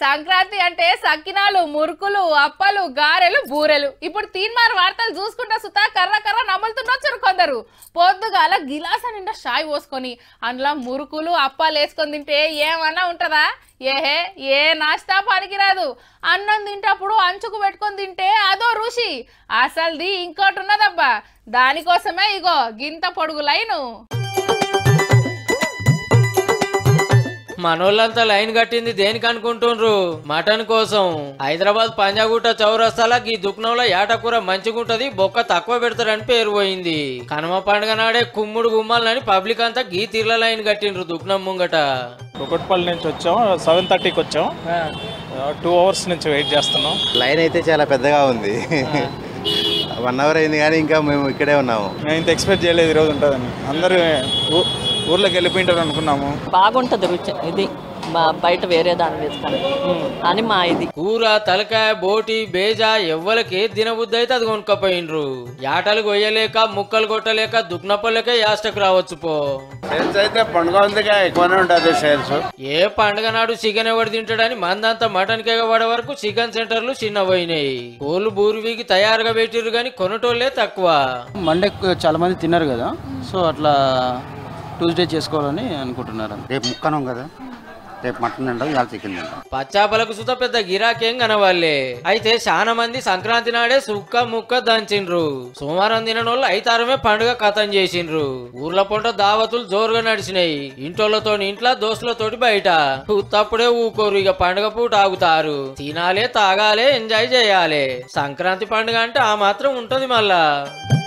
సంక్రాంతి అంటే సక్కినాలు మురుకులు అప్పలు గారెలు బూరెలు ఇప్పుడు తీన్మార్ వార్తలు చూసుకుంటా సుతా కర్ర కర్ర నములుతుండొచ్చారు కొందరు పొద్దుగాల గిలాస నిండా షాయి పోసుకొని అందులో మురుకులు అప్పాలు వేసుకొని తింటే ఏమన్నా ఉంటదా ఏహే ఏ నాస్తా పనికిరాదు అన్నం తింటప్పుడు అంచుకు పెట్టుకొని తింటే అదో రుచి అసలుది ఇంకోటి ఉన్నదబ్బా దానికోసమే ఇగో గింత పొడుగు లైను మనోళ్ళంతా లైన్ కట్టింది దేనికి అనుకుంటుండ్రు మటన్ కోసం హైదరాబాద్ పంజాగుట్ట చౌరస్తాల ఈ దుకాణంలో ఏటకూర మంచిగుంటది బొక్క తక్కువ పెడతారని పేరు పోయింది కనుమ పండుగ నాడే కుమ్ముడు గుమ్మాలని పబ్లిక్ అంతా గీ తీర్ల లైన్ కట్టిండ్రు దుకాణం ముంగట కుకట్పల్లి నుంచి వచ్చాం సెవెన్ థర్టీకి వచ్చాం టూ అవర్స్ నుంచి వెయిట్ చేస్తున్నాం లైన్ అయితే చాలా పెద్దగా ఉంది వన్ అవర్ అయింది కానీ ఇంకా మేము ఇక్కడే ఉన్నాము మేము ఇంత ఎక్స్పెక్ట్ చేయలేదు ఈరోజు ఉంటుందని అందరూ ఊ- ఊర్లోకి వెళ్ళిపోయింటారు అనుకున్నాము బాగుంటుంది రుచి ఇది బ- బయట వేరే దాని మీద కన్నా. అని మా ఇది కూర తలకాయ బోటి బేజా ఎవ్వలకి దినబుద్ధి అయితే అది కొనుక్కపోయిండ్రు యాటలు కొయ్యలేక ముక్కలు కొట్టలేక దుక్నపల్లకే యాస్టకు రావచ్చు పో సేల్స్ అయితే పండుగ ఉందిగా ఎక్కువనే ఉంటుంది సేల్స్ ఏ పండుగ నాడు చికెన్ ఎవడు తింటాడని మందంతా మటన్ కేగ పడే వరకు చికెన్ సెంటర్లు చిన్నపోయినాయి కోళ్ళు బూరివికి తయారుగా పెట్టిర్రు కానీ కొనటోళ్ళే తక్కువ మండే చాలా మంది తిన్నారు కదా సో అట్లా ట్యూస్డే చేసుకోవాలని అనుకుంటున్నారు రేపు ముక్కనం కదా రేపు మటన్ తింటాం ఇవాళ చికెన్ తింటాం పచ్చాపలకు సుత పెద్ద గిరాకేం కనవాళ్ళే అయితే చాలా మంది సంక్రాంతి నాడే సుక్క ముక్క దంచిండ్రు సోమవారం తిననోళ్ళు ఐతారమే పండుగ కథం చేసిండ్రు ఊర్ల పొంట దావతులు జోరుగా నడిచినాయి ఇంటోళ్ళతో ఇంట్లో దోస్తులతోటి బయట ఉత్తప్పుడే ఊకోరు ఇక పండుగ పూట ఆగుతారు తినాలే తాగాలే ఎంజాయ్ చేయాలి సంక్రాంతి పండుగ అంటే ఆ మాత్రం ఉంటది మళ్ళా